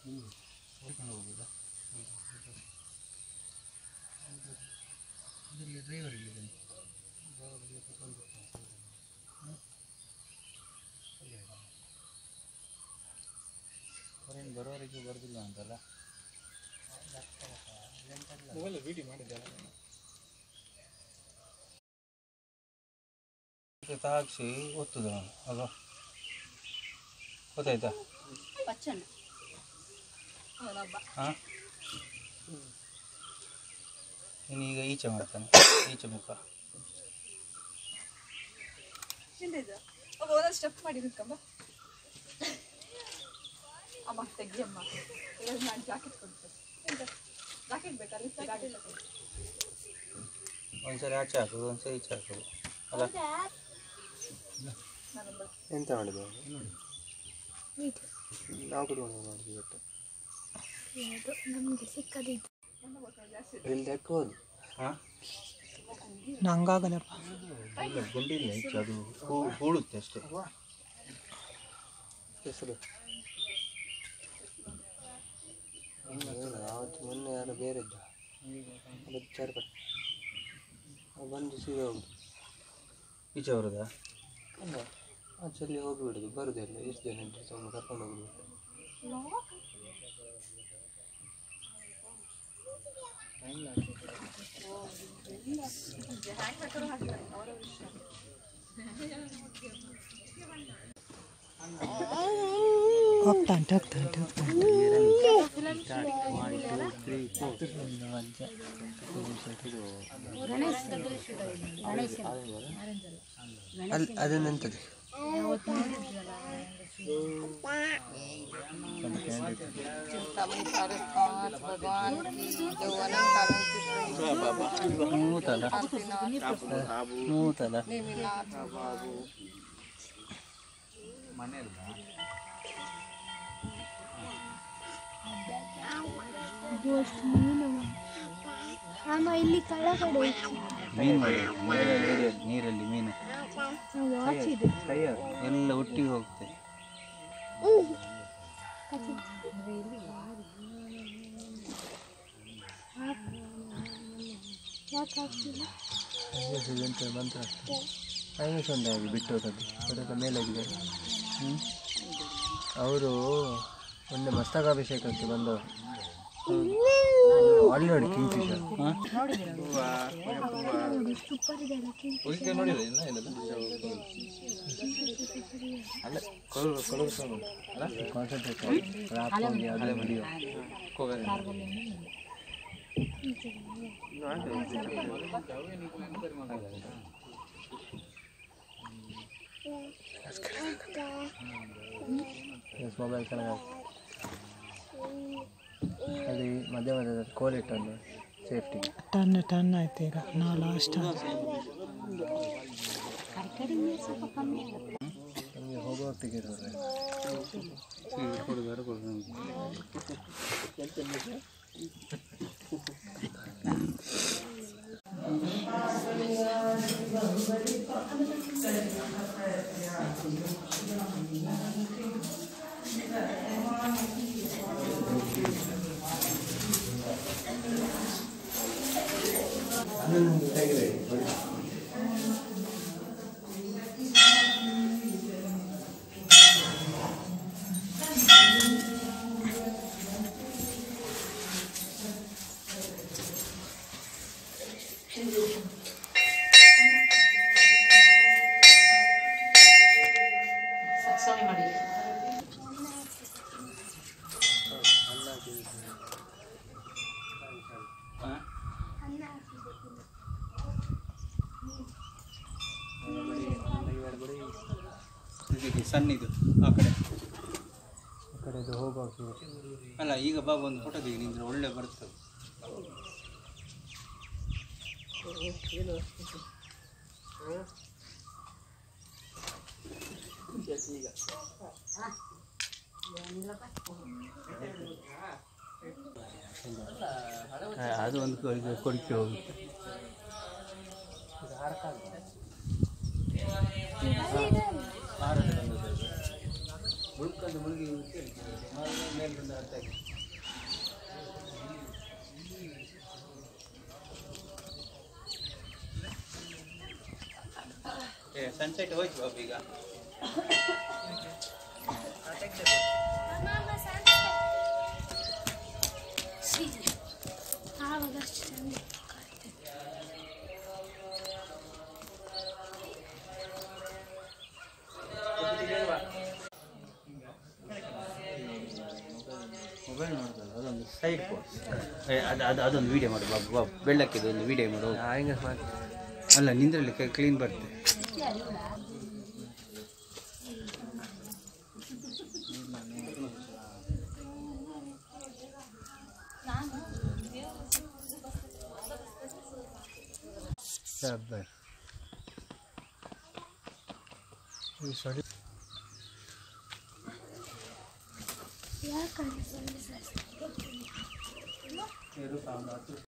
ಹುಡ್ಕೊಂಡು ಹೋಗುದಾ ಇದರಲ್ಲಿ ಡ್ರೈವರ್ ಇಲ್ಲಿದ್ದಾನೆ ಅವರೇನು ಬರೋವರೆಗೂ ಬರೋದಿಲ್ಲ ಅಂತಲ್ಲ ಮೊಬೈಲ್ ವಿಡಿಯೋ ಮಾಡಿದ್ದಲ್ಲ ತಾಗಿಸಿ ಒತ್ತುದು ಅವನು ಅಲ್ವಾ ಗೊತ್ತಾಯ್ತಾ ಪಚ್ಚಣ್ಣ ಹಾಂ ಇನ್ನು ಈಗ ಈಚೆ ಮಾಡ್ತಾನೆ ಈಚೆ ಮುಖ ಎಂತಿದು ಒಬ್ಬ ಒಂದೊಂದು ಸ್ಟೆಪ್ ಮಾಡಿ ನಿಂತ್ಕೊಂಬ ಅಮ್ಮ ತೆಗಿ ಅಮ್ಮ ಇಲ್ಲ ನಾನು ಜಾಕೆಟ್ ಕೊಡ್ತೇನೆ ಎಂತ ಜಾಕೆಟ್ ಬೇಕಾ ಅಲ್ಲಿ ಗಾಡಿ ಒಂದ್ಸರಿ ಆಚೆ ಹಾಕೋದು ಒಂದ್ಸರಿ ಈಚೆ ಹಾಕೋದು ಅಲ್ಲ ನಾನೊಂದು ಎಂತ ಮಾಡಿದೆ ನಾವು ಕೂಡ ಮಾಡಿದ್ವಿ ಇವತ್ತು ನಮಗೆ ಸಿಕ್ಕದಿದ್ದು ಇಲ್ಲಿ ಹಾಕೋದು ಹಾಂ ನಂಗಾಗಲ್ಲಪ್ಪ ಇಲ್ಲ ಗುಂಡಿಲ್ಲ ಈಚೆ ಅದು ಹೂ ಹೂಳುತ್ತೆ ಅಷ್ಟೇ ಹೆಸರು ಏನು ಆವತ್ತು ಮೊನ್ನೆ ಯಾರೋ ಬೇರೆ ಇದ್ದ ಅದು ಚಾರ್ಪಟ್ ಬಂದು ಸೀದಾ ಹೋಗುದು ಈಚೆ ಬರೋದಾ ಅಲ್ಲ ಆಚಲ್ಲಿ ಹೋಗಿಬಿಡುದು ಬರುದಿಲ್ಲ ಎಷ್ಟು ಜನ ಇದ್ರೆ ಸುಮ್ಮನೆ ಕರ್ಕೊಂಡು ಹೋಗುದು ಹ್ಯಾಂಗ್ ಬೇಕಾದ್ರೂ ಹಾಕ್ತಾರೆ ಅವರವ್ರ ಇಷ್ಟ ಹೋಗ್ತಾ ಉಂಟು ಹೋಗ್ತಾ ಉಂಟು ಹೋಗ್ತಾ ಉಂಟು ಅಲ್ಲಿ ಅದನ್ನೆಂತದ್ದು ಮೂತಲ್ಲ ಮೂತಲ್ಲ ಆಮ ಇಲ್ಲಿ ಕೆಳಗಡೆ ಮೀನು ಮಾಡಿ ನೀರಲ್ಲಿ ನೀರಲ್ಲಿ ಮೀನು ವಾಚ್ ಇದೆ ಎಲ್ಲ ಒಟ್ಟಿಗೆ ಹೋಗುತ್ತೆ ಯಾಕೆ ಆಗ್ತಿಲ್ಲ ಎಂತ ಮಂತ್ರ ಐನೂರು ಸೊಂಡೆ ಆಗಿ ಬಿಟ್ಟು ಹೋದದ್ದು ಅದಕ್ಕೆ ಮೇಲಾಗಿದ್ದಾರೆ ಹ್ಞೂ ಅವರು ಮೊನ್ನೆ ಮಸ್ತಕಾಭಿಷೇಕಕ್ಕೆ ಬಂದವರು ಅಲ್ಲಿ ನೋಡಿ ಕಿಂಗ್ ಫಿಶರ್ ಸೂಪರ್ ಇದೆ ಅಲ್ಲ ಕಿಂಗ್ ಕಾನ್ಸಂಟ್ರೇಟ್ ರಾಪ್ ಹೋಗಿ ಅದೇ ವಿಡಿಯೋ ಎಸ್ ಮೊಬೈಲ್ ಚೆನ್ನಾಗಿ ಅಲ್ಲಿ ಮಧ್ಯ ಮಧ್ಯದಲ್ಲಿ ಕೋಲ್ ಇಟ್ಟನ್ನು ಸೇಫ್ಟಿ ಟನ್ ಟನ್ ಆಯ್ತು ಈಗ ನಾವು ಲಾಸ್ಟ್ ನಮಗೆ ಹೋಗೋ ಟಿಕೆಟ್ ಬರ್ರಿ ಇದಕ್ಕೆ ಸಣ್ಣಿದು ಆ ಕಡೆ ಆ ಕಡೆದು ಹೋಗೋ ಟಿಕೆಟ್ ಅಲ್ಲ ಈಗ ಬಾಬು ಒಂದು ಫೋಟೋ ತೆಗಿ ನಿಂದ್ರೆ ಒಳ್ಳೆ ಬರ್ತದೆ ಆ, ಅದು ಒಂದು ಕೊಡಿಕೆ ಕೊಡಿಕೆ ಹೋಗುತ್ತೆ ಆರಲ್ಲಿ ಬಂದದ್ದು ಅದು. ಇದು ಮುಳುಗಿ ಮೇಲೆ ಬಂದ ಅರ್ಥ ಆಯ್ತು ಏ ಸನ್ಸೆಟ್ ಹೋಯ್ತು ಬಾಬು ಈಗ ಆವಾಗ ಅಷ್ಟು ಚಂದ ಮೊಬೈಲ್ ನೋಡ್ದಲ್ಲ ಅದೊಂದು ಸೈಡ್ ಪೋಸ್ ಅದು ಅದು ಅದೊಂದು ವೀಡಿಯೋ ಮಾಡು ಬಾಬು ಬಾಬು ಬೆಳ್ಳಕ್ಕಿದು ಒಂದು ವೀಡಿಯೋ ಮಾಡು ಹೋಗು. ಹಿಂಗೆ ಮಾಡಿ ಅಲ್ಲ ನಿಂದ್ರಲ್ಲಿ ಕ್ಲೀನ್ ಬರುತ್ತೆ ಸಬ್ಬರ್ ಈ ಸೊಡಿ ಯಾಕಂದ್ರೆ ಇರು, ಒಂದು ಹತ್ತು